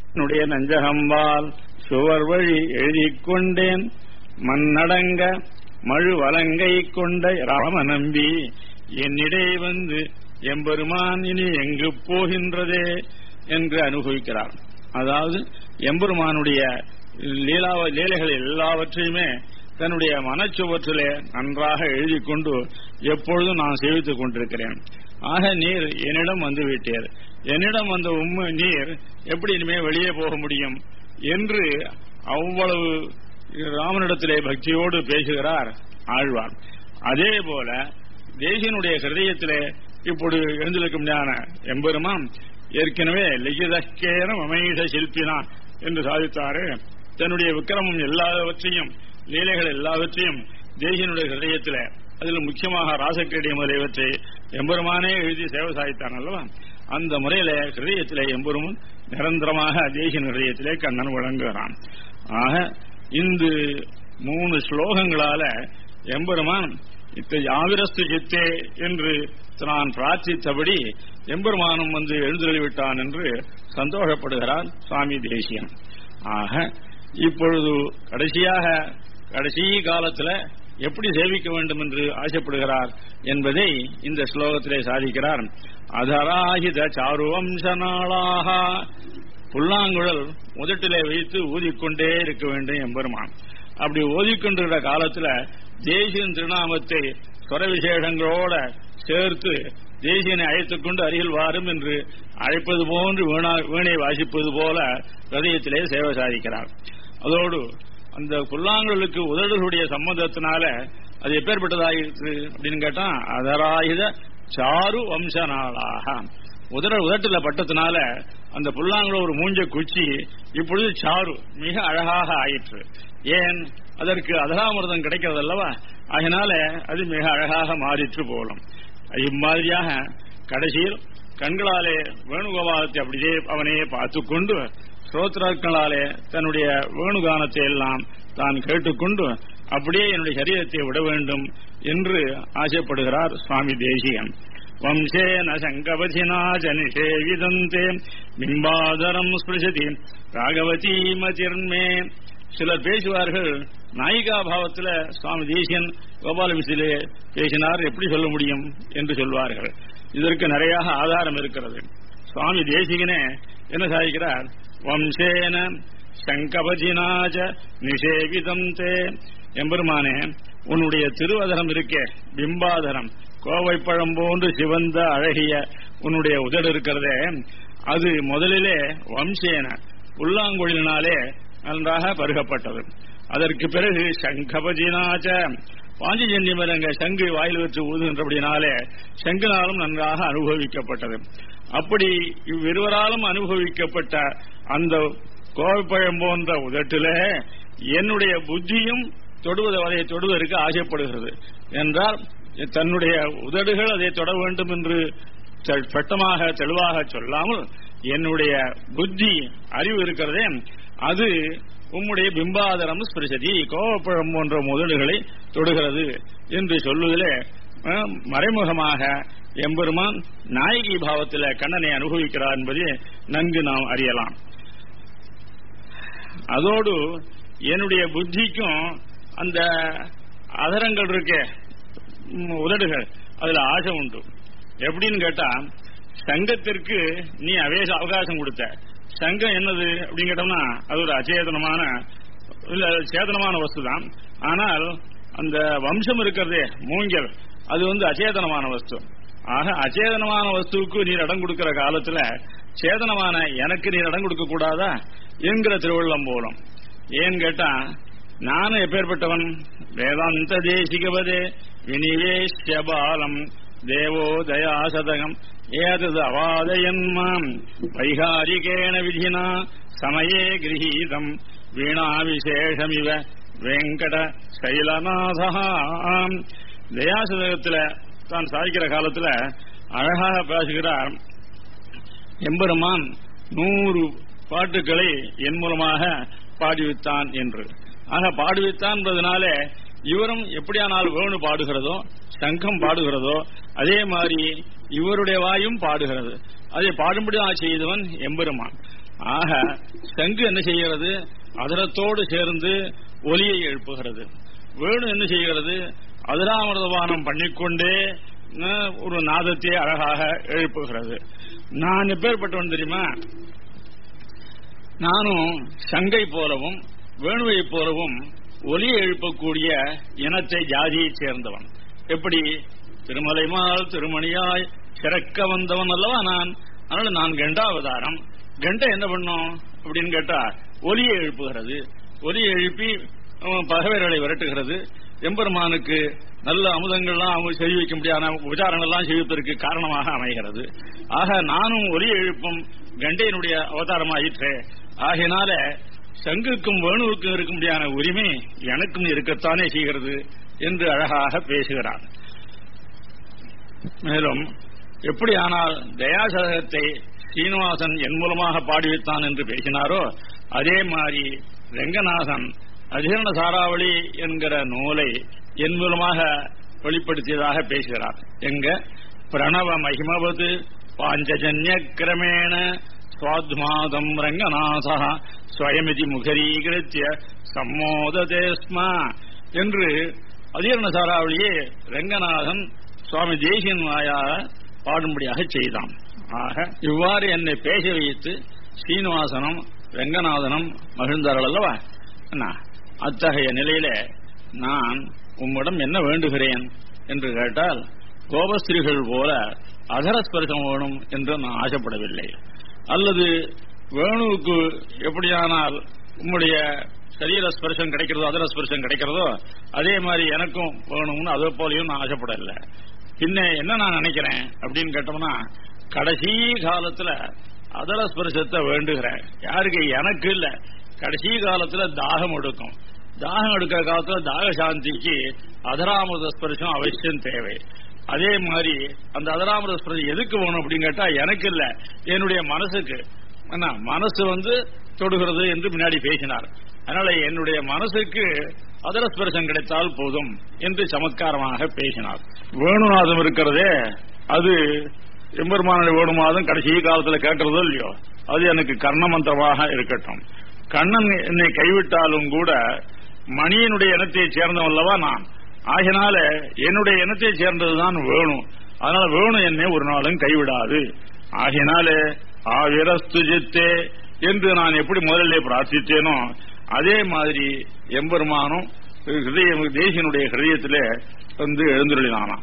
என்னுடைய நஞ்சகம்பால் சுவர் வழி எழுதிக் கொண்டேன் மண்ணடங்க மழு வலங்கை கொண்ட ராம நம்பி என்னிடே வந்து எம்பெருமான் இனி எங்கு போகின்றதே என்று அனுபவிக்கிறார் அதாவது எம்பெருமானுடைய லீலா லீலைகள் எல்லாவற்றையுமே தன்னுடைய மனச்சுவற்றிலே நன்றாக எழுதி கொண்டு எப்பொழுதும் நான் சேவித்துக் கொண்டிருக்கிறேன் ஆக நீர் என்னிடம் வந்து விட்டீர் என்னிடம் வந்த உண்மை நீர் எப்படி இனிமே வெளியே போக முடியும் என்று அவ்வளவு ராமனிடத்திலே பக்தியோடு பேசுகிறார் ஆழ்வார் அதே போல தேசியனுடைய ஹிருதயத்திலே இப்படி எழுந்திருக்கும் எம்பெருமான் ஏற்கனவே லிகிதக்கேரம் அமேஷ சில்பினா என்று சாதித்தாரு தன்னுடைய விக்கிரமம் எல்லாவற்றையும் லீலைகள் எல்லாவற்றையும் தேசியனுடைய ஹிருதயத்தில் அதில் முக்கியமாக ராசக்கிரீடிய முதலியவற்றை எம்பெருமானே எழுதி சேவை சாதித்தான் அல்லவா அந்த முறையில ஹிருதயத்திலே எம்பெருமும் நிரந்தரமாக தேசிய ஹிருதயத்திலே கண்ணன் விளங்குகிறான் ஆக இந்த மூணு ஸ்லோகங்களால எம்பெருமான் இத்த யாவிரஸ்து சித்தே என்று நான் பிரார்த்தித்தபடி எம்பெருமானும் வந்து எழுந்தருளிவிட்டான் என்று சந்தோஷப்படுகிறார் சுவாமி தேசியன் ஆக இப்பொழுது கடைசியாக கடைசி காலத்துல எப்படி சேவிக்க வேண்டும் என்று ஆசைப்படுகிறார் என்பதை இந்த ஸ்லோகத்திலே சாதிக்கிறார் அதராகித சாருவம்ச நாளாக புல்லாங்குழல் முதட்டிலே வைத்து ஊதிக்கொண்டே இருக்க வேண்டும் எம்பெருமான் அப்படி ஓதிக்கொண்டிருக்கிற காலத்துல தேசியின் திருநாமத்தை ஸ்வர விசேஷங்களோட சேர்த்து தேசியனை அழைத்துக் கொண்டு அருகில் வாரும் என்று அழைப்பது போன்று வீணை வாசிப்பது போல ஹதயத்திலே சேவை சாதிக்கிறார் அதோடு அந்த புல்லாங்குழலுக்கு உதடுகளுடைய சம்மந்தத்தினால அது எப்பேற்பட்டதாயிருக்கு அப்படின்னு கேட்டா அதராயுத சாரு வம்ச நாளாக உதர உதட்டுல பட்டத்தினால அந்த புல்லாங்குழல் ஒரு மூஞ்ச குச்சி இப்பொழுது சாரு மிக அழகாக ஆயிற்று ஏன் அதற்கு அதகாமிரதம் கிடைக்கிறது அல்லவா அதனால அது மிக அழகாக மாறிற்று போலும் இம்மாதிரியாக கடைசியில் கண்களாலே வேணுகோபாலத்தை அப்படியே அவனையே பார்த்து கொண்டு ஸ்ரோத்ராக்களாலே தன்னுடைய வேணுகானத்தை எல்லாம் தான் கேட்டுக்கொண்டு அப்படியே என்னுடைய சரீரத்தை விட வேண்டும் என்று ஆசைப்படுகிறார் சுவாமி தேசியன் வம்சேன சங்கவதினா ஜனிஷேவிதந்தே பிம்பாதரம் ஸ்பிருஷதி ராகவதி மதிர்மே சிலர் பேசுவார்கள் நாயிகா பாவத்தில் சுவாமி தேசியன் கோபாலமிசிலே பேசினார் எப்படி சொல்ல முடியும் என்று சொல்வார்கள் இதற்கு நிறைய ஆதாரம் இருக்கிறது சுவாமி தேசிகனே என்ன சாதிக்கிறார் வம்சேன சங்கபஜினாஜ நிஷேவிதம் தே எம்பெருமானே உன்னுடைய திருவதரம் இருக்கே பிம்பாதரம் கோவைப்பழம் போன்று சிவந்த அழகிய உன்னுடைய உதடு இருக்கிறதே அது முதலிலே வம்சேன புல்லாங்குழலினாலே நன்றாக பருகப்பட்டது அதற்கு பிறகு சங்கபஜினாச்ச பாஞ்சஜன்ய மரங்க சங்கு வாயில் வச்சு ஊதுகின்றபடினாலே சங்குனாலும் நன்றாக அனுபவிக்கப்பட்டது அப்படி இவ்விருவராலும் அனுபவிக்கப்பட்ட அந்த கோவைப்பழம் போன்ற உதட்டில என்னுடைய புத்தியும் தொடுவது அதை தொடுவதற்கு ஆசைப்படுகிறது என்றால் தன்னுடைய உதடுகள் அதை தொட வேண்டும் என்று சட்டமாக தெளிவாக சொல்லாமல் என்னுடைய புத்தி அறிவு இருக்கிறதே அது உம்முடைய பிம்பாதரம் ஸ்பிரிசதி கோவப்பழம் போன்ற முதல்களை தொடுகிறது என்று சொல்லுவதிலே மறைமுகமாக எம்பெருமான் நாயகி பாவத்தில் கண்ணனை அனுபவிக்கிறார் என்பதை நன்கு நாம் அறியலாம் அதோடு என்னுடைய புத்திக்கும் அந்த அதரங்கள் இருக்கே உதடுகள் அதுல ஆசை உண்டு எப்படின்னு கேட்டா சங்கத்திற்கு நீ அவேச அவகாசம் கொடுத்த சங்கம் என்னது அப்படின்னு கேட்டோம்னா அது ஒரு அச்சேதனமான இல்ல சேதனமான வஸ்து தான் ஆனால் அந்த வம்சம் இருக்கிறதே மூங்கல் அது வந்து அச்சேதனமான வஸ்து ஆக அச்சேதனமான வஸ்துவுக்கு நீர் இடம் கொடுக்கிற காலத்துல சேதனமான எனக்கு நீர் இடம் கொடுக்க கூடாதா என்கிற திருவள்ளம் போலும் ஏன்னு கேட்டா நானும் எப்பேற்பட்டவன் வேதாந்த தேசிகவதே வினிவேஷ்யபாலம் தேவோ தயாசதகம் ஏதது அவாதயன்மாம் வைகாரிகேண விதினா சமயே கிரகீதம் வீணா விசேஷமிவ வெங்கட சைலநாதாம் தயாசதகத்துல தான் சாதிக்கிற காலத்துல அழகாக பேசுகிறார் எம்பெருமான் நூறு பாட்டுக்களை என் மூலமாக பாடுவித்தான் என்று ஆக பாடுவித்தான் என்பதனால இவரும் எப்படியானால் வேணு பாடுகிறதோ சங்கம் பாடுகிறதோ அதே மாதிரி இவருடைய வாயும் பாடுகிறது அதை பாடும்படியாக செய்தவன் எம்பெருமான் ஆக சங்கு என்ன செய்கிறது அதரத்தோடு சேர்ந்து ஒலியை எழுப்புகிறது வேணு என்ன செய்கிறது அதிராமிரதபானம் பண்ணிக்கொண்டே அஹ், ஒரு நாதத்தை அழகாக எழுப்புகிறது நான் எப்பேற்பட்டவன் தெரியுமா நானும் சங்கை போலவும் வேணுவை போலவும் ஒலியை எழுப்பக்கூடிய இனத்தை ஜாதியைச் சேர்ந்தவன் எப்படி திருமலைமால் திருமணியாய் சிறக்க வந்தவன் அல்லவா நான் அதனால நான் கண்டாவதாரம் கண்டை என்ன பண்ணும் அப்படின்னு கேட்டா ஒலியை எழுப்புகிறது ஒலியை எழுப்பி அவன் பகவர்களை விரட்டுகிறது எம்பெருமானுக்கு நல்ல அமுதங்கள்லாம் அவங்க செய்து வைக்க முடியாத உபச்சாரங்கள்லாம் செய்வதற்கு காரணமாக அமைகிறது ஆக நானும் ஒலி எழுப்பும் கண்டையினுடைய அவதாரமாயிற்றே ஆகையினால சங்குக்கும் வேணுவுக்கும் இருக்க முடியாத உரிமை எனக்கும் இருக்கத்தானே செய்கிறது என்று அழகாக பேசுகிறார் மேலும் எப்படி ஆனால் தயாசதகத்தை சீனிவாசன் என் மூலமாக பாடி வைத்தான் என்று பேசினாரோ அதே மாதிரி ரெங்கநாதன் அதிகரண சாராவளி என்கிற நூலை என் மூலமாக வெளிப்படுத்தியதாக பேசுகிறார் எங்க பிரணவ மகிமவது பாஞ்சஜன்ய கிரமேண சுவாத்மாதம் ரங்கநாசா ஸ்வயமிதி முகரீகிருத்திய சம்மோததே ஸ்ம என்று அதிகரண சாராவளியே ரங்கநாதன் சுவாமி தேசியன் வாயாக பாடும்படியாக செய்தான் ஆக இவ்வாறு என்னை பேச வைத்து சீனிவாசனம் ரங்கநாதனம் மகிழ்ந்தார்கள் அல்லவா என்ன அத்தகைய நிலையில நான் உம்மிடம் என்ன வேண்டுகிறேன் என்று கேட்டால் கோபஸ்திரிகள் போல அதரஸ்பர்சம் வேணும் என்று நான் ஆசைப்படவில்லை அல்லது வேணுவுக்கு எப்படியானால் உம்முடைய சரீர ஸ்பர்சம் கிடைக்கிறதோ அதர ஸ்பர்சம் கிடைக்கிறதோ அதே மாதிரி எனக்கும் வேணும்னு அதே போலையும் நான் ஆசைப்படல பின்ன என்ன நான் நினைக்கிறேன் அப்படின்னு கேட்டோம்னா கடைசி காலத்துல அதர ஸ்பர்சத்தை வேண்டுகிறேன் யாருக்கு எனக்கு இல்ல கடைசி காலத்துல தாகம் எடுக்கும் தாகம் எடுக்கிற காலத்துல தாக சாந்திக்கு அதராமிரத ஸ்பர்சம் அவசியம் தேவை அதே மாதிரி அந்த அதராமிரத ஸ்பர்சம் எதுக்கு வேணும் அப்படின்னு கேட்டா எனக்கு இல்ல என்னுடைய மனசுக்கு என்ன மனசு வந்து தொடுகிறது என்று முன்னாடி பேசினார் அதனால என்னுடைய மனசுக்கு அதர ஸ்பர்சம் கிடைத்தால் போதும் என்று சமத்காரமாக பேசினார் வேணுநாதம் இருக்கிறதே அது எம்பெருமானுடைய வேணுமாதம் கடைசி காலத்துல கேட்கறதோ இல்லையோ அது எனக்கு கர்ணமந்திரமாக இருக்கட்டும் கண்ணன் என்னை கைவிட்டாலும் கூட மணியினுடைய இனத்தை சேர்ந்தவன் அல்லவா நான் ஆகினால என்னுடைய இனத்தை சேர்ந்ததுதான் வேணும் அதனால வேணும் என்னை ஒரு நாளும் கைவிடாது ஆகினாலே ஆவிரஸ்து ஜித்தே என்று நான் எப்படி முதலிலே பிரார்த்தித்தேனோ அதே மாதிரி எம்பெருமானும் ஹிருதய தேசியனுடைய ஹிருதயத்திலே வந்து எழுந்துள்ளானாம்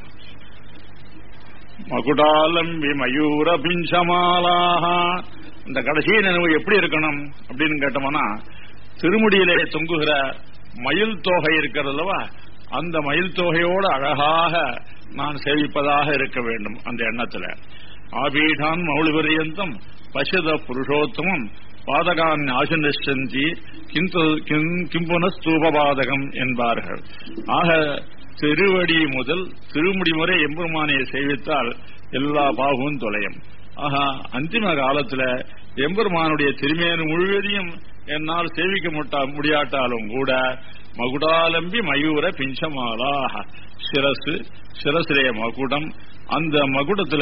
மகுடாலம்பி மயூர பிஞ்சமாலாக இந்த கடைசி நினைவு எப்படி இருக்கணும் அப்படின்னு கேட்டோம்னா திருமுடியிலே தொங்குகிற மயில் தொகை இருக்கிறது அல்லவா அந்த மயில் தொகையோடு அழகாக நான் சேவிப்பதாக இருக்க வேண்டும் அந்த எண்ணத்துல ஆபீடான் மௌளிபரியந்தம் பசுத புருஷோத்தமம் பாதகான் ஆசனிஷந்தி கிம்புன ஸ்தூபபாதகம் என்பார்கள் ஆக திருவடி முதல் திருமுடி முறை எம்பெருமானையை சேவித்தால் எல்லா பாகமும் தொலையும் ஆஹா அந்திம காலத்துல எம்பெருமானுடைய திருமேனு முழுவதையும் என்னால் சேவிக்க முட்டா- முடியாட்டாலும் கூட மகுடாலம்பி மயூர பிஞ்சமாலா சிரசு சிரசிலே மகுடம் அந்த மகுடத்துல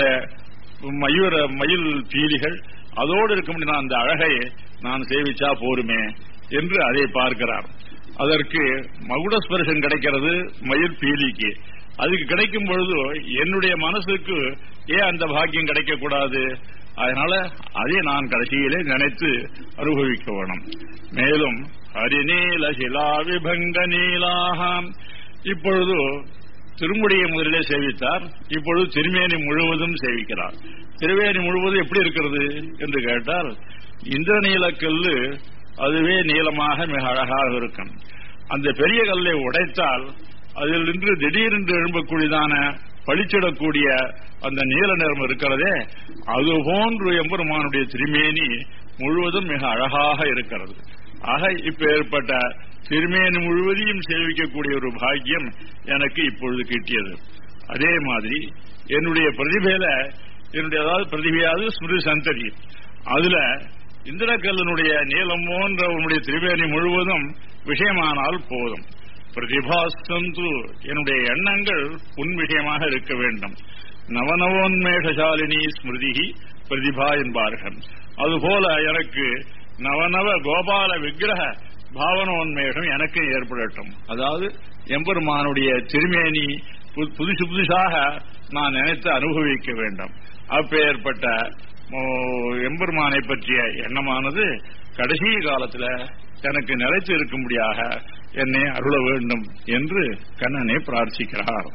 மயூர மயில் பீலிகள் அதோடு இருக்க முடியும் அந்த அழகை நான் சேவிச்சா போருமே என்று அதை பார்க்கிறார் அதற்கு மகுட ஸ்பர்சம் கிடைக்கிறது மயில் பீலிக்கு அதுக்கு கிடைக்கும் பொழுது என்னுடைய மனசுக்கு ஏன் அந்த பாக்கியம் கிடைக்க கூடாது அதனால அதை நான் கடைசியிலே நினைத்து அனுபவிக்க வேணும் மேலும் ஹரிநீல சிலா விபங்க நீலாகாம் இப்பொழுது திருமுடியை முதலிலே சேவித்தார் இப்பொழுது திருமேனி முழுவதும் சேவிக்கிறார் திருவேணி முழுவதும் எப்படி இருக்கிறது என்று கேட்டால் இந்திரநீல கல்லு அதுவே நீளமாக மிக அழகாக இருக்கும் அந்த பெரிய கல்லை உடைத்தால் அதில் நின்று திடீரென்று எழும்பக்கூடியதான பளிச்சிடக்கூடிய அந்த நீல நிறம் இருக்கிறதே அது போன்று எம்பெருமானுடைய திருமேனி முழுவதும் மிக அழகாக இருக்கிறது ஆக இப்ப ஏற்பட்ட திருமேனி முழுவதையும் சேவிக்கக்கூடிய ஒரு பாக்கியம் எனக்கு இப்பொழுது கிட்டியது அதே மாதிரி என்னுடைய பிரதிபையில என்னுடைய அதாவது பிரதிபையாவது ஸ்மிருதி சந்ததி அதுல இந்திரக்கல்லனுடைய நீளம் போன்ற உன்னுடைய திரிவேணி முழுவதும் விஷயமானால் போதும் பிரதிபாசந்து என்னுடைய எண்ணங்கள் உன் விஷயமாக இருக்க வேண்டும் நவநவோன்மேஷசாலினி ஸ்மிருதி பிரதிபா என்பார்கள் அதுபோல எனக்கு நவநவ கோபால விக்கிரக பாவனோன்மேகம் எனக்கு ஏற்படட்டும் அதாவது எம்பெருமானுடைய திருமேனி பு- புதுசு புதுசாக நான் நினைத்து அனுபவிக்க வேண்டும் அப்பேற்பட்ட ஓ, எம்பெருமானை பற்றிய எண்ணமானது கடைசி காலத்துல எனக்கு நிலைத்து இருக்கும்படியாக என்னை அருள வேண்டும் என்று கண்ணனை பிரார்த்திக்கிறார்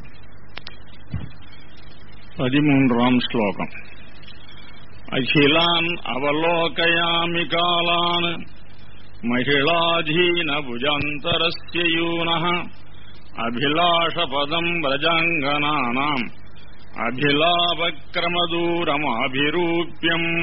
பதிமூன்றாம் ஸ்லோகம் அகிலான் அவலோகயாமி காலான் மகிழாதீன புஜாந்தரஸ்ய யூனः அபிலாஷபதம் व्रजाङ्गनानाम् அபிலாபக்கிரமதூரமாபிரூப்யம்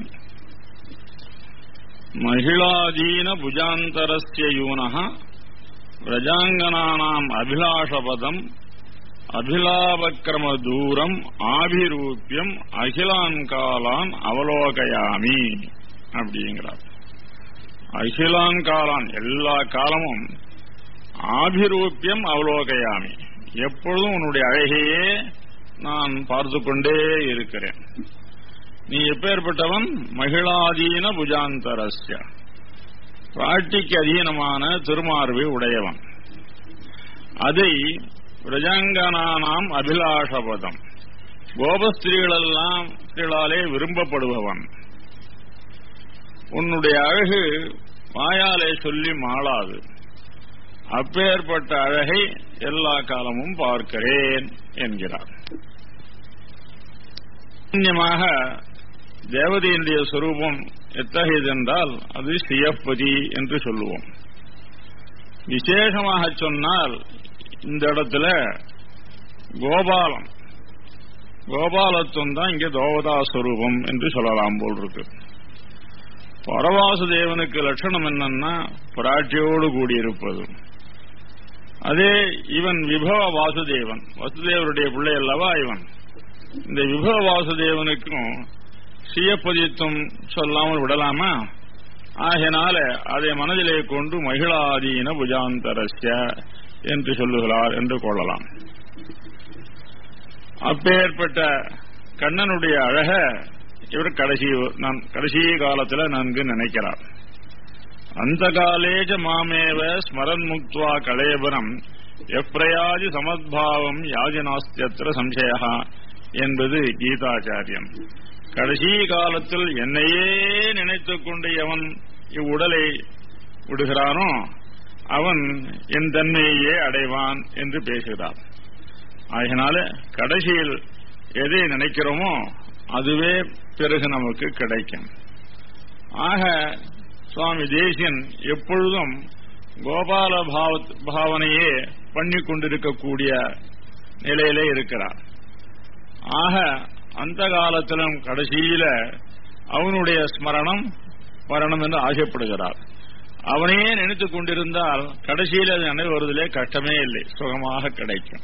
மகிழாதீன புஜாந்தரஸ்ய யூனः व्रजाङ्गनानाम् அபிலாஷபதம் அபிலாபக்கிரம தூரம் ஆபிரூபியம் அகிலான் காலான் அவலோகயாமி அப்படிங்கிறார் அகிலான் காலான் எல்லா காலமும் ஆபிரூபியம் அவலோகயாமி எப்பொழுதும் உன்னுடைய அழகையே நான் பார்த்து கொண்டே இருக்கிறேன் நீ எப்பேற்பட்டவன் மகிழாதீன புஜாந்தரஸ்ய பிராட்டிக்கு அதீனமான திருமார்பை உடையவன் அதை பிரஜங்கனானாம் அபிலாஷபதம் கோபஸ்திரீகளெல்லாம் ஸ்திரீகளாலே விரும்பப்படுபவன் உன்னுடைய அழகு வாயாலே சொல்லி மாளாது அப்பேற்பட்ட அழகை எல்லா காலமும் பார்க்கிறேன் என்கிறார் சாமான்யமாக தேவதையினுடைய சொரூபம் எத்தகையதென்றால் அது சியப்பதி என்று சொல்லுவோம் விசேஷமாக சொன்னால் இந்த இடத்துல கோபாலம் கோபாலத்துவம் தான் இங்கே தோவதா ஸ்வரூபம் என்று சொல்லலாம் போல் இருக்கு பரவாசுதேவனுக்கு லட்சணம் என்னன்னா பிராட்டியோடு கூடியிருப்பது அதே இவன் விபவ வாசுதேவன் வசுதேவருடைய பிள்ளை அல்லவா இவன் இந்த விபவ வாசுதேவனுக்கும் சுயப்பதித்துவம் சொல்லாமல் விடலாமா ஆகையினால அதை மனதிலே கொண்டு மகிழாதீன புஜாந்தரஸ்ய என்று சொல்லுகிறார் என்று கொள்ளலாம் அப்பேற்பட்ட கண்ணனுடைய அழக இவர் கடைசி நான் கடைசி காலத்துல நன்கு நினைக்கிறார் அந்த காலேஜ மாமேவ ஸ்மரன் முக்துவா கலேபரம் எப்ரயாதி சமத்பாவம் யாஜினாஸ்தியத்திர சம்சயா என்பது கீதாச்சாரியன் கடைசி காலத்தில் என்னையே நினைத்துக் கொண்டு எவன் இவ்வுடலை விடுகிறானோ அவன் என் தன்மையே அடைவான் என்று பேசுகிறார் ஆகினால கடைசியில் எதை நினைக்கிறோமோ அதுவே பிறகு நமக்கு கிடைக்கும் ஆக சுவாமி தேசியன் எப்பொழுதும் கோபால பாவ பாவனையே பண்ணி கொண்டிருக்கக்கூடிய நிலையிலே இருக்கிறார் ஆக அந்த காலத்திலும் கடைசியில அவனுடைய ஸ்மரணம் வரணும் என்று ஆசைப்படுகிறார் அவனையே நினைத்துக் கொண்டிருந்தால் கடைசியில் அது நினைவுவதிலே கஷ்டமே இல்லை சுகமாக கிடைக்கும்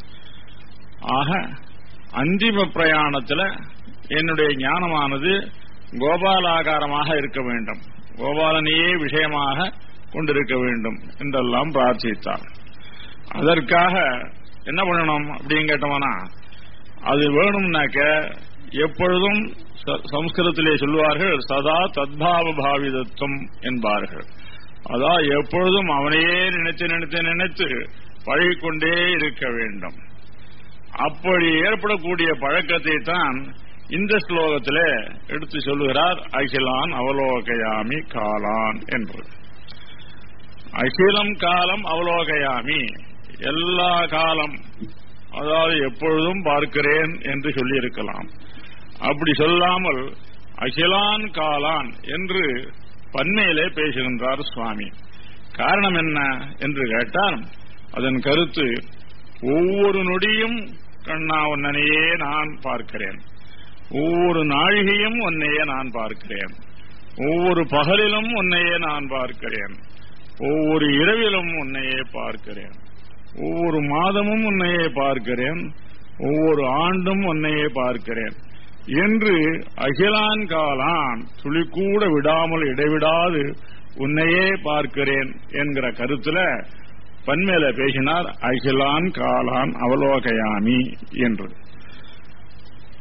ஆக அந்திம பிரயாணத்துல என்னுடைய ஞானமானது கோபாலாகாரமாக இருக்க வேண்டும் கோபாலனையே விஷயமாக கொண்டிருக்க வேண்டும் என்றெல்லாம் பிரார்த்தித்தார் அதற்காக என்ன பண்ணணும் அப்படின்னு கேட்டோம்னா அது வேணும்னாக்க எப்பொழுதும் ச- சம்ஸ்கிருதத்திலே சொல்லுவார்கள் சதா தத்பாவ பாவிதத்துவம் என்பார்கள் அதான் எப்பொழுதும் அவனையே நினைத்து நினைத்து நினைத்து பழகிக்கொண்டே இருக்க வேண்டும் அப்படி ஏற்படக்கூடிய பழக்கத்தை தான் இந்த ஸ்லோகத்திலே எடுத்து சொல்லுகிறார் அகிலான் அவலோகயாமி காலான் என்று அகிலம் காலம் அவலோகயாமி எல்லா காலம் அதாவது எப்பொழுதும் பார்க்கிறேன் என்று சொல்லியிருக்கலாம் அப்படி சொல்லாமல் அகிலான் காலான் என்று பன்மையிலே பேசுகின்றார் சுவாமி காரணம் என்ன என்று கேட்டால் அதன் கருத்து ஒவ்வொரு நொடியும் கண்ணா உன்னையே நான் பார்க்கிறேன் ஒவ்வொரு நாழிகையும் உன்னையே நான் பார்க்கிறேன் ஒவ்வொரு பகலிலும் உன்னையே நான் பார்க்கிறேன் ஒவ்வொரு இரவிலும் உன்னையே பார்க்கிறேன் ஒவ்வொரு மாதமும் உன்னையே பார்க்கிறேன் ஒவ்வொரு ஆண்டும் உன்னையே பார்க்கிறேன் என்று அகிலான் காலான் துளிக்கூட விடாமல் இடைவிடாது உன்னையே பார்க்கிறேன் என்கிற கருத்துல பன்மேல பேசினார் அகிலான் காலான் அவலோகயாமி என்று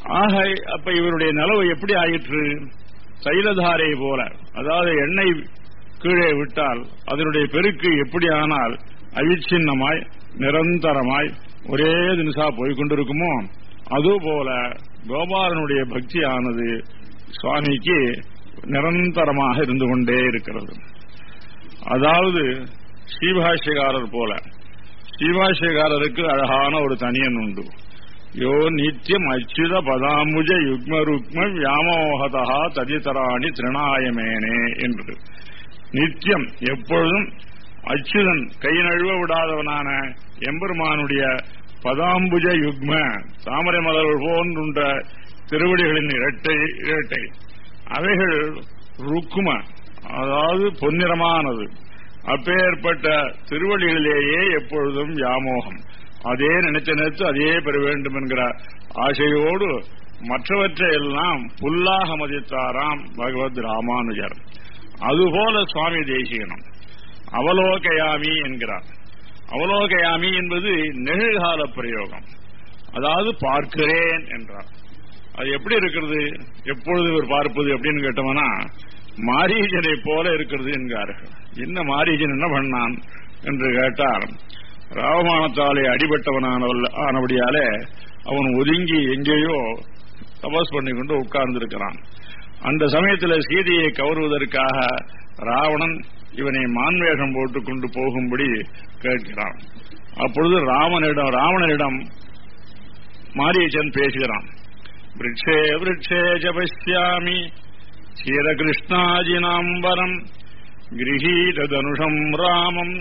ஆக அப்ப இவருடைய நிலவு எப்படி ஆயிற்று தைலதாரை போல அதாவது எண்ணெய் கீழே விட்டால் அதனுடைய பெருக்கு எப்படி ஆனால் அவிச்சின்னமாய் நிரந்தரமாய் ஒரே தினசா போய்கொண்டிருக்குமோ அதுபோல கோபாலனுடைய பக்தியானது சுவாமிக்கு நிரந்தரமாக இருந்து கொண்டே இருக்கிறது அதாவது ஸ்ரீபாஷ்யகாரர் போல ஸ்ரீபாஷ்யகாரருக்கு அழகான ஒரு தனியன் உண்டு யோ நித்தியம் அச்சுத பதாமுஜ யுக்ம ருக்ம வியாமோகதா ததிதராணி திருநாயமேனே என்று நித்தியம் எப்பொழுதும் அச்சுதன் கை நழுவ விடாதவனான எம்பெருமானுடைய பதாம்புஜ யுக்ம தாமரை மலர்கள் போன்ற திருவடிகளின் இரட்டை இரட்டை அவைகள் ருக்கும அதாவது பொன்னிறமானது அப்பேற்பட்ட திருவடிகளிலேயே எப்பொழுதும் வியாமோகம் அதே நினைச்ச நினைத்து அதே பெற வேண்டும் என்கிற ஆசையோடு மற்றவற்றை எல்லாம் புல்லாக மதித்தாராம் பகவத் ராமானுஜர் அதுபோல சுவாமி தேசிகனம் அவலோகயாமி என்கிறார் அவலோகயாமி என்பது நிகழ்கால பிரயோகம் அதாவது பார்க்கிறேன் என்றார் அது எப்படி இருக்கிறது எப்பொழுது இவர் பார்ப்பது அப்படின்னு கேட்டோம்னா மாரீஜனை போல இருக்கிறது என்கிறார்கள் என்ன மாரீஜன் என்ன பண்ணான் என்று கேட்டார் ராவமானத்தாலே அடிபட்டவனானவள் ஆனபடியாலே அவன் ஒதுங்கி எங்கேயோ தபஸ் பண்ணி கொண்டு உட்கார்ந்திருக்கிறான் அந்த சமயத்தில் சீதையை கவருவதற்காக ராவணன் இவனை மான்வேஷம் போட்டுக் கொண்டு போகும்படி கேட்கிறான் அப்பொழுது ராமனிடம் ராவணனிடம் மாரீச்சன் பேசுகிறான் விரட்சே விரட்சே ஜபஸ்யாமி சீரகிருஷ்ணாஜினாம்பரம் கிரகீதனுஷம் ராமம்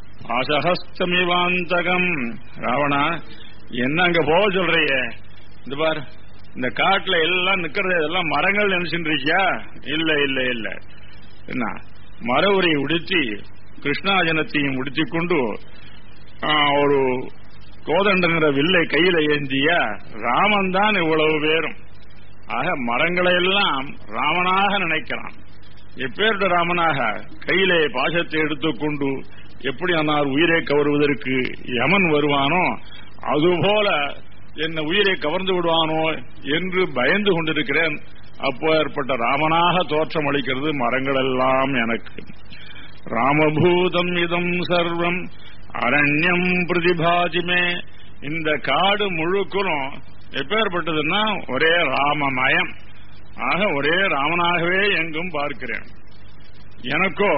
பாசஹஸ்தமிவாந்தகம் ராவணா என்ன அங்க போக சொல்றிய இந்த பார் இந்த காட்டுல எல்லாம் நிக்கிறது இதெல்லாம் மரங்கள் நினைச்சுட்டு இருக்கியா இல்ல இல்ல இல்ல என்ன மர உரை உடுத்தி கிருஷ்ணாஜனத்தையும் உடுத்திக் கொண்டு ஒரு கோதண்டங்கிற வில்லை கையில ஏந்திய ராமன் தான் இவ்வளவு பேரும் ஆக மரங்களை எல்லாம் ராமனாக நினைக்கிறான் எப்பேற்ற ராமனாக கையிலே பாசத்தை எடுத்துக்கொண்டு எப்படி ஆனால் உயிரை கவருவதற்கு யமன் வருவானோ அதுபோல என்ன உயிரை கவர்ந்து விடுவானோ என்று பயந்து கொண்டிருக்கிறேன் அப்போ ஏற்பட்ட ராமனாக தோற்றம் அளிக்கிறது மரங்கள் எல்லாம் எனக்கு ராமபூதம் இதம் சர்வம் அரண்யம் பிரதிபாதிமே இந்த காடு முழுக்கலும் எப்பேற்பட்டதுன்னா ஒரே ராமமயம் ஆக ஒரே ராமனாகவே எங்கும் பார்க்கிறேன் எனக்கோ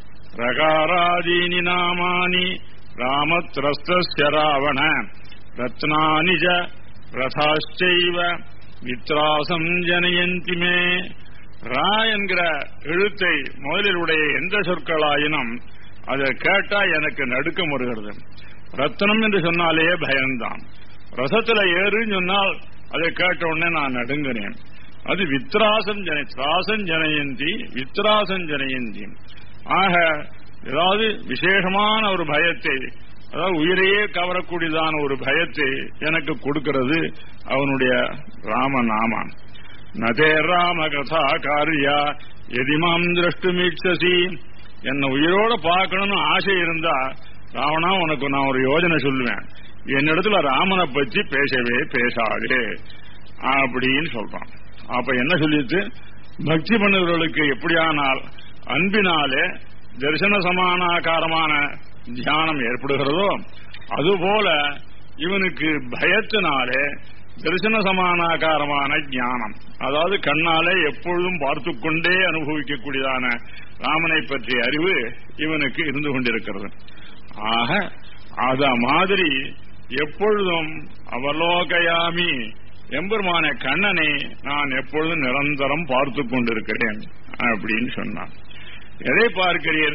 ரகாராதீனி நாமானி ராமத்ரஸ்தஸ்ய ராவண ரத்னானி ஜ ரதாச்சைவ வித்ராசம் ஜனயந்தி மே ரா என்கிற எழுத்தை முதலில் உடைய எந்த சொற்களாயினும் அதை கேட்டா எனக்கு நடுக்கம் வருகிறது ரத்னம் என்று சொன்னாலே பயம்தான் ரசத்துல ஏறுன்னு சொன்னால் அதை கேட்ட உடனே நான் நடுங்கினேன் அது வித்ராசம் ஜன திராசம் ஜனயந்தி வித்ராசம் ஜனயந்தி ஆக ஏதாவது விசேஷமான ஒரு பயத்தை அதாவது உயிரையே கவரக்கூடியதான ஒரு பயத்தை எனக்கு கொடுக்கிறது அவனுடைய ராமநாமம் நதே ராம கதா காரியா எதிமாம் திரஷ்டுமீட்சசி என்ன உயிரோட பார்க்கணும்னு ஆசை இருந்தா ராவணா உனக்கு நான் ஒரு யோஜனை சொல்லுவேன் என்னிடத்துல ராமனை பற்றி பேசவே பேசாதே அப்படின்னு சொல்றான் அப்ப என்ன சொல்லிட்டு பக்தி பண்ணுறவர்களுக்கு எப்படியானால் அன்பினாலே தரிசன சமானாகாரமான தியானம் ஏற்படுகிறதோ அதுபோல இவனுக்கு பயத்தினாலே தரிசன சமானாகாரமான ஞானம் அதாவது கண்ணாலே எப்பொழுதும் பார்த்து கொண்டே அனுபவிக்கக்கூடியதான ராமனை பற்றிய அறிவு இவனுக்கு இருந்து கொண்டிருக்கிறது ஆக அத மாதிரி எப்பொழுதும் அவலோகயாமி எம்பெருமான கண்ணனை நான் எப்பொழுதும் நிரந்தரம் பார்த்து கொண்டிருக்கிறேன் அப்படின்னு சொன்னான் எதை பார்க்கிறீர்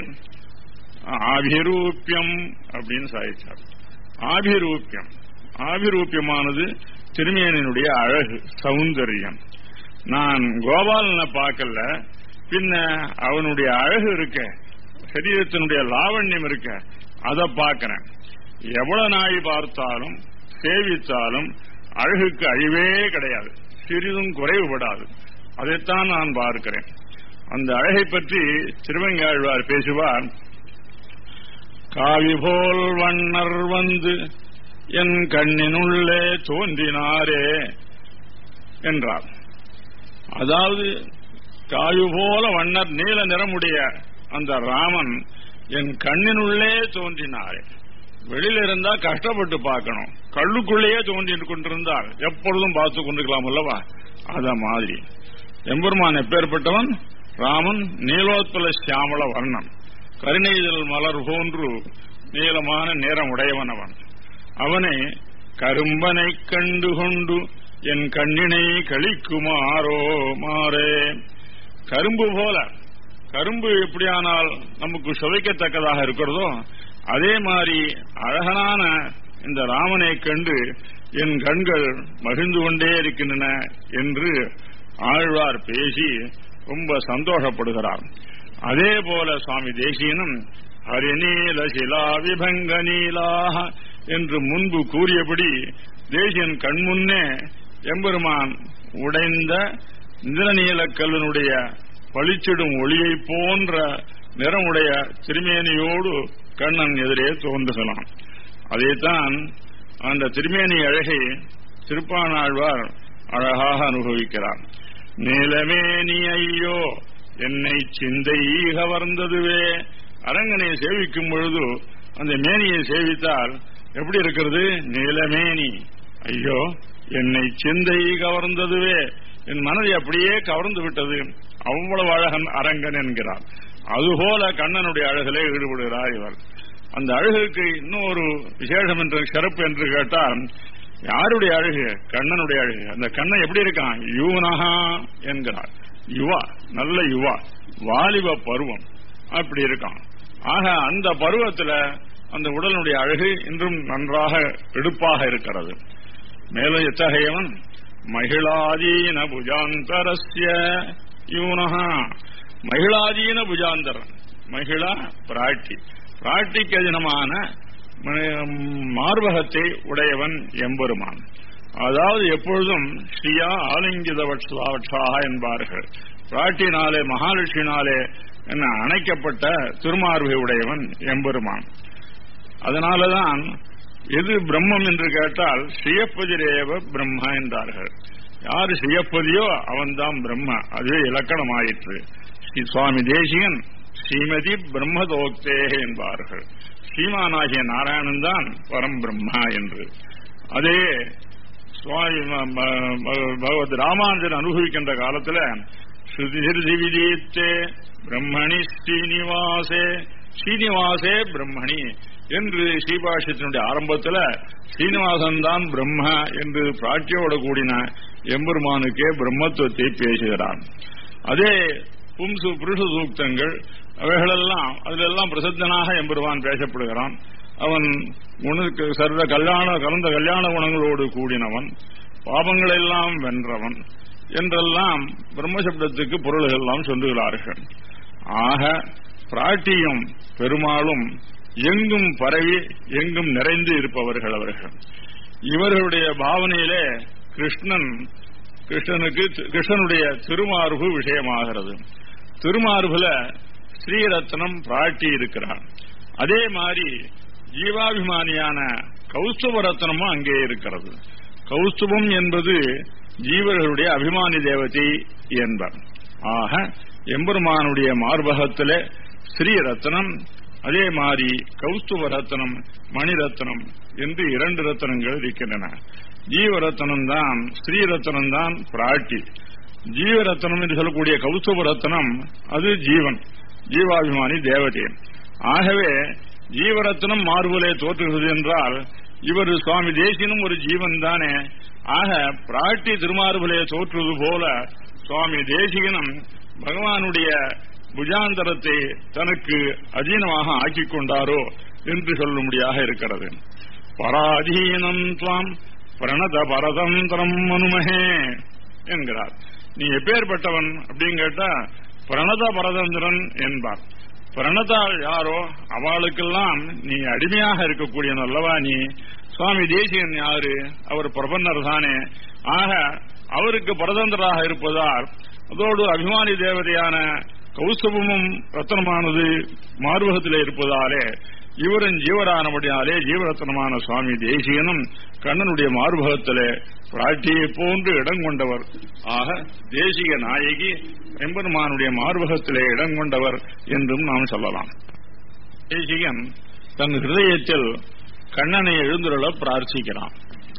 ஆபிரூப்பியம் அப்படின்னு சாதிச்சார் ஆபிரூப்பியம் ஆபிரூப்பியமானது திருமேனினுடைய அழகு சௌந்தரியம் நான் கோபாலனை பார்க்கல பின்ன அவனுடைய அழகு இருக்க சரீரத்தினுடைய லாவண்யம் இருக்க அதை பார்க்கிறேன் எவ்வளவு நாய் பார்த்தாலும் சேவித்தாலும் அழகுக்கு அழிவே கிடையாது சிறிதும் குறைவுபடாது அதைத்தான் நான் பார்க்கிறேன் அந்த அழகை பற்றி திருவங்காழ்வார் பேசுவார் காவி போல் வண்ணர் வந்து என் கண்ணினுள்ளே தோன்றினாரே என்றார் அதாவது காயு போல வண்ணர் நீல நிறமுடைய அந்த ராமன் என் கண்ணினுள்ளே தோன்றினாரே வெளியில இருந்தா கஷ்டப்பட்டு பார்க்கணும் கள்ளுக்குள்ளேயே தோன்றி கொண்டிருந்தால் எப்பொழுதும் பார்த்து கொண்டிருக்கலாம் அல்லவா அத மாதிரி எம்பெருமான் எப்பேற்பட்டவன் ராமன் நீலோத்பல சியாமள வர்ணம் கருணைதல் மலர் போன்று நீளமான நேரம் உடையவன் அவன் அவனை கரும்பனை கண்டு கொண்டு என் கண்ணினை கழிக்குமாறோ மாறே கரும்பு போல கரும்பு எப்படியானால் நமக்கு சுவைக்கத்தக்கதாக இருக்கிறதோ அதே மாதிரி அழகனான இந்த ராமனை கண்டு என் கண்கள் மகிழ்ந்து கொண்டே இருக்கின்றன என்று ஆழ்வார் பேசி ரொம்ப சந்தோஷப்படுகிறார் அதே போல சுவாமி தேசியனும் ஹரிநீல சிலா விபங்க நீலாக என்று முன்பு கூறியபடி தேசியன் கண்முன்னே எம்பெருமான் உடைந்த இந்திரநீலக்கல்லனுடைய பளிச்சிடும் ஒளியை போன்ற நிறமுடைய திருமேனியோடு கண்ணன் எதிரே தோன்றுகலாம் அதைத்தான் அந்த திருமேனி அழகை திருப்பானாழ்வார் அழகாக அனுபவிக்கிறார் நீலமேனி ஐயோ என்னை சிந்தை கவர்ந்ததுவே அரங்கனை சேவிக்கும் பொழுது அந்த மேனியை சேவித்தால் எப்படி இருக்கிறது நீலமேனி ஐயோ என்னை சிந்தை கவர்ந்ததுவே என் மனதை அப்படியே கவர்ந்து விட்டது அவ்வளவு அழகன் அரங்கன் என்கிறார் அதுபோல கண்ணனுடைய அழகிலே ஈடுபடுகிறார் இவர் அந்த அழகுக்கு இன்னொரு விசேஷம் என்று சிறப்பு என்று கேட்டால் யாருடைய அழகு கண்ணனுடைய அழகு அந்த கண்ணன் எப்படி இருக்கான் யூனகா என்கிறார் யுவா நல்ல யுவா வாலிப பருவம் அப்படி இருக்கான் ஆக அந்த பருவத்துல அந்த உடலுடைய அழகு இன்றும் நன்றாக எடுப்பாக இருக்கிறது மேலும் எத்தகையவன் மகிழாதீன புஜாந்தரஸ்ய யூனகா மகிழாதீன புஜாந்தரன் மகிழா பிராட்டி பிராட்டிக்கு அதினமான மார்பகத்தை உடையவன் எம்பெருமான் அதாவது எப்பொழுதும் ஸ்ரீயா ஆலிங்கித வட்சாக என்பார்கள் பிராட்டினாலே மகாலட்சுமினாலே என்ன அணைக்கப்பட்ட திருமார்பை உடையவன் எம்பெருமான் அதனாலதான் எது பிரம்மம் என்று கேட்டால் ஸ்ரீயப்பதிரேவ பிரம்மா என்றார்கள் யாரு ஸ்ரீயப்பதியோ அவன்தான் பிரம்ம அதுவே இலக்கணம் ஆயிற்று ஸ்ரீ சுவாமி தேசிகன் ஸ்ரீமதி பிரம்மதோக்தே என்பார்கள் ஸ்ரீமானாகிய நாராயணன் தான் பரம் பிரம்மா என்று அதே சுவாமி பகவத் ராமானுஜன் அனுபவிக்கின்ற காலத்துல ஸ்ருதி விதீத்தே பிரம்மணி ஸ்ரீனிவாசே ஸ்ரீனிவாசே பிரம்மணி என்று ஸ்ரீபாஷ்யத்தினுடைய ஆரம்பத்தில் ஸ்ரீனிவாசன் தான் பிரம்ம என்று பிராட்டியோட கூடின எம்பெருமானுக்கே பிரம்மத்துவத்தை பேசுகிறான் அதே பும்சு புருஷ சூக்தங்கள் அவைகளெல்லாம் அதிலெல்லாம் பிரசித்தனாக எம்பெருமான் பேசப்படுகிறான் அவன் குணக்கு சர்வ கல்யாண கலந்த கல்யாண குணங்களோடு கூடினவன் பாபங்களெல்லாம் வென்றவன் என்றெல்லாம் பிரம்மசப்தத்துக்கு பொருள்கள் எல்லாம் சொல்லுகிறார்கள் ஆக பிராட்டியும் பெருமாளும் எங்கும் பரவி எங்கும் நிறைந்து இருப்பவர்கள் அவர்கள் இவர்களுடைய பாவனையிலே கிருஷ்ணன் கிருஷ்ணனுக்கு கிருஷ்ணனுடைய திருமார்பு விஷயமாகிறது திருமார்புல ஸ்ரீரத்னம் பிராட்டி இருக்கிறார் அதே மாதிரி ஜீவாபிமானியான கௌஸ்துவ ரத்னமும் அங்கே இருக்கிறது கௌஸ்துவம் என்பது ஜீவர்களுடைய அபிமானி தேவதை என்பர் ஆக எம்பெருமானுடைய மார்பகத்திலே ஸ்ரீரத்னம் அதே மாதிரி கௌஸ்துவ ரத்னம் மணிரத்னம் என்று இரண்டு ரத்னங்கள் இருக்கின்றன ஜீவரத்னம் தான் ஸ்ரீரத்னம் தான் பிராட்டி ஜீவரத்னம் என்று சொல்லக்கூடிய கௌஸ்துவ ரத்னம் அது ஜீவன் ஜீவாபிமானி தேவதை ஆகவே ஜீவரத்னம் மார்புலே தோற்றுகிறது என்றால் இவர் சுவாமி தேசியனும் ஒரு ஜீவன் தானே ஆக பிராட்டி திருமார்புலே தோற்றுவது போல சுவாமி தேசிகனும் பகவானுடைய புஜாந்தரத்தை தனக்கு அதீனமாக ஆக்கிக் கொண்டாரோ என்று சொல்லும்படியாக இருக்கிறது பராதீனம் துவாம் பிரணத பரதந்திரம் மனுமகே என்கிறார் நீ எப்பேற்பட்டவன் அப்படின்னு கேட்டா பிரணத பரதந்திரன் என்பார் பிரணதாள் யாரோ அவளுக்கெல்லாம் நீ அடிமையாக இருக்கக்கூடியவன் அல்லவா நீ சுவாமி தேசியன் யாரு அவர் பிரபன்னர் தானே ஆக அவருக்கு பரதந்திராக இருப்பதால் அதோடு அபிமானி தேவதையான கௌசவமும் ரத்தனமானது மார்பகத்தில் இருப்பதாலே இவரின் ஜீவரானபடியாலே ஜீவரத்னமான சுவாமி தேசியனும் கண்ணனுடைய மார்பகத்திலே பிராட்டியை போன்று இடம் கொண்டவர் ஆக தேசிக நாயகி எம்பெருமானுடைய மார்பகத்திலே இடம் கொண்டவர் என்றும் நாம் சொல்லலாம் தேசிகன் தன் ஹிருதயத்தில் கண்ணனை எழுந்துருள பிரார்த்திக்கிறான்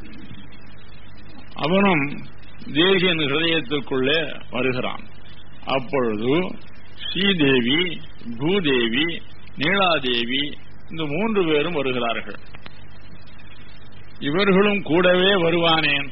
அவனும் தேசியன் ஹிருதயத்திற்குள்ளே வருகிறான் அப்பொழுது ஸ்ரீதேவி பூதேவி நீலாதேவி இந்த மூன்று பேரும் வருகிறார்கள் இவர்களும் கூடவே வருவானேன்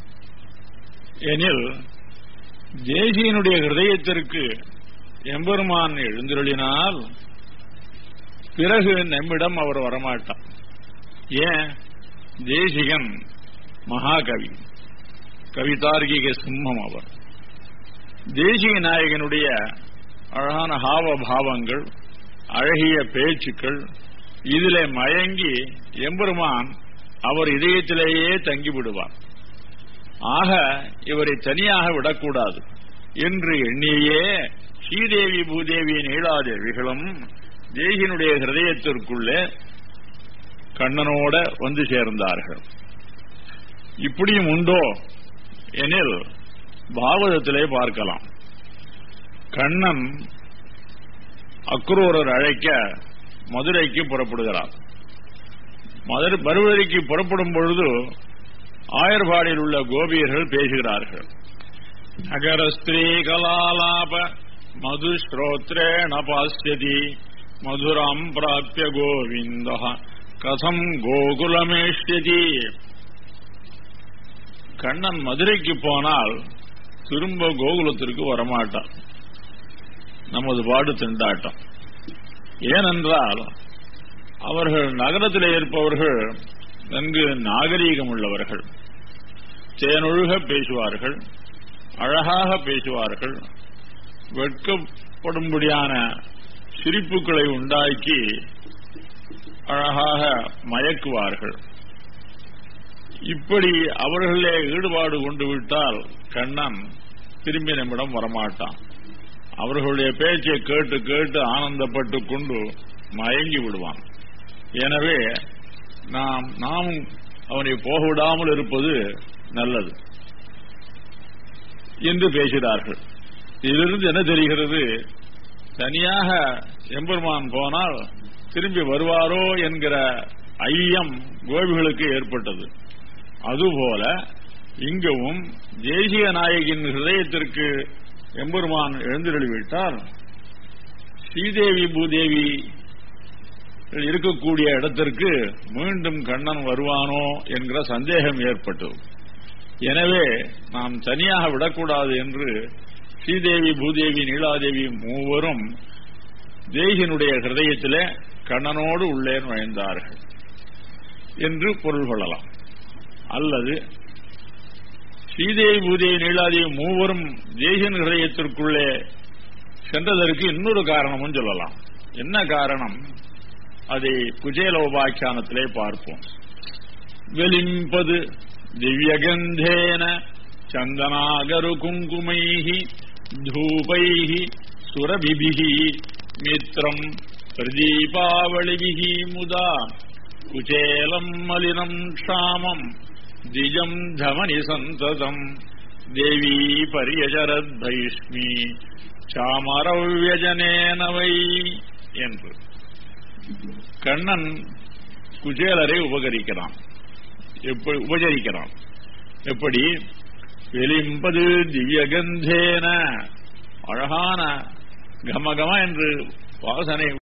எனில் தேசியனுடைய ஹிருதயத்திற்கு எம்பெருமான் எழுந்தருளினால் பிறகு நம்மிடம் அவர் வரமாட்டார் ஏன் தேசிகன் மகாகவி கவிதார்கிக சிம்மம் அவர் தேசிய நாயகனுடைய அழகான ஹாவ பாவங்கள் அழகிய பேச்சுக்கள் இதிலே மயங்கி எம்பெருமான் அவர் இதயத்திலேயே தங்கிவிடுவார் ஆக இவரை தனியாக விடக்கூடாது என்று எண்ணியே ஸ்ரீதேவி பூதேவி நீலாதேவிகளும் தேகினுடைய ஹிருதயத்திற்குள்ளே கண்ணனோட வந்து சேர்ந்தார்கள் இப்படியும் உண்டோ எனில் பாகவதத்திலே பார்க்கலாம் கண்ணன் அக்ரூரர் அழைக்க மதுரைக்கு புறப்படுகிறார் மதுரை மறுவரைக்கு புறப்படும் பொழுது ஆயர்பாடியில் உள்ள கோபியர்கள் பேசுகிறார்கள் நகரஸ்திரீ கலாலாப மது ஸ்ரோத்ரேண பாஸ்யதி மதுராம் பிராப்பிய கோவிந்த கதம் கோகுலமேஷ்யதி கண்ணன் மதுரைக்கு போனால் திரும்ப கோகுலத்திற்கு வரமாட்டான் நமது பாடு திண்டாட்டம் ஏனென்றால் அவர்கள் நகரத்தில் இருப்பவர்கள் நன்கு நாகரீகம் உள்ளவர்கள் தேனொழுக பேசுவார்கள் அழகாக பேசுவார்கள் வெட்கப்படும்படியான சிரிப்புகளை உண்டாக்கி அழகாக மயக்குவார்கள் இப்படி அவர்களே ஈடுபாடு கொண்டு விட்டால் கண்ணன் திரும்பி நம்மிடம் வரமாட்டான் அவர்களுடைய பேச்சை கேட்டு கேட்டு ஆனந்தப்பட்டு கொண்டு மயங்கி விடுவான் எனவே நாம் நாமும் அவனை போக விடாமல் இருப்பது நல்லது என்று பேசுகிறார்கள் இதிலிருந்து என்ன தெரிகிறது தனியாக எம்பெருமான் போனால் திரும்பி வருவாரோ என்கிற ஐயம் கோபிகளுக்கு ஏற்பட்டது அதுபோல இங்கவும் தேசிய நாயகின் ஹிருதயத்திற்கு எம்பெருமான் எழுந்திருளிவிட்டால் ஸ்ரீதேவி பூதேவி இருக்கக்கூடிய இடத்திற்கு மீண்டும் கண்ணன் வருவானோ என்கிற சந்தேகம் ஏற்பட்டது எனவே நாம் தனியாக விடக்கூடாது என்று ஸ்ரீதேவி பூதேவி நீலாதேவி மூவரும் தேகினுடைய ஹிருதயத்திலே கண்ணனோடு உள்ளே நுழைந்தார்கள் என்று பொருள் கொள்ளலாம் அல்லது ஸ்ரீதேவி பூதேவி நீலாதேவி மூவரும் தேகின் ஹிருதயத்திற்குள்ளே சென்றதற்கு இன்னொரு காரணமும் சொல்லலாம் என்ன காரணம் அதை குஜேலோபாக்கியானத்திலே பார்ப்போம் வெலிம்பது திவ்யகந்தேன சந்தனாகரு குங்குமைஹி தூபைஹி சுரபிபிஹி மித்ரம் பிரதீபாவளிபிஹி முதா குச்சேலம் மலினம் க்ஷாமம் திஜம் தமனி சந்ததம் தேவி பரியஜரத் பைஷ்மி சாமரவ்யஜனேனவை என்று கண்ணன் குஜேலரை உபகரிக்கிறான் எப்படி உபச்சரிக்கிறான் எப்படி வெளிம்பது திவ்யகந்தேன அழகான கமகம என்று வாசனை